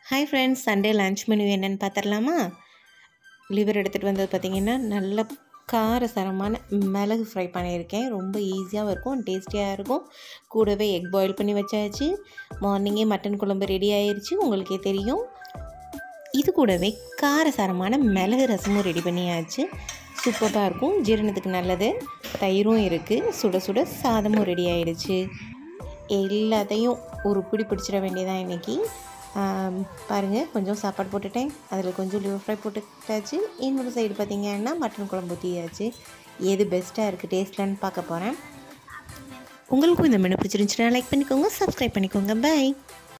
hi friends Sunday lunch menu என்னென்னு பார்த்துடலாமா liver எடுத்துகிட்டு வந்தது பார்த்திங்கன்னா நல்ல காரசாரமான மிளகு ஃப்ரை பண்ணியிருக்கேன் ரொம்ப ஈஸியாகவும் இருக்கும் டேஸ்டியாக இருக்கும் கூடவே எக் பாயில் பண்ணி வச்சாச்சு மார்னிங்கே மட்டன் குழம்பு ரெடி ஆயிடுச்சு உங்களுக்கே தெரியும் இது கூடவே காரசாரமான மிளகு ரசமும் ரெடி பண்ணியாச்சு சூப்பராக இருக்கும் ஜீரணத்துக்கு நல்லது தயிரும் இருக்குது சுட சுட சாதமும் ரெடி ஆயிடுச்சு எல்லாத்தையும் ஒரு பிடி பிடிச்சிட வேண்டியதான் இன்றைக்கி பாருங்கள் கொஞ்சம் சாப்பாடு போட்டுட்டேன் அதில் கொஞ்சம் லிவர் ஃப்ரை போட்டுட்டாச்சு இன்னொரு சைடு பார்த்திங்கன்னா மட்டன் குழம்பு ஊற்றியாச்சு எது பெஸ்ட்டாக இருக்குது டேஸ்ட்லான்னு பார்க்க போகிறேன் உங்களுக்கும் இந்த மெனு பிடிச்சிருந்துச்சுன்னா லைக் பண்ணிக்கோங்க சப்ஸ்கிரைப் பண்ணிக்கோங்க பை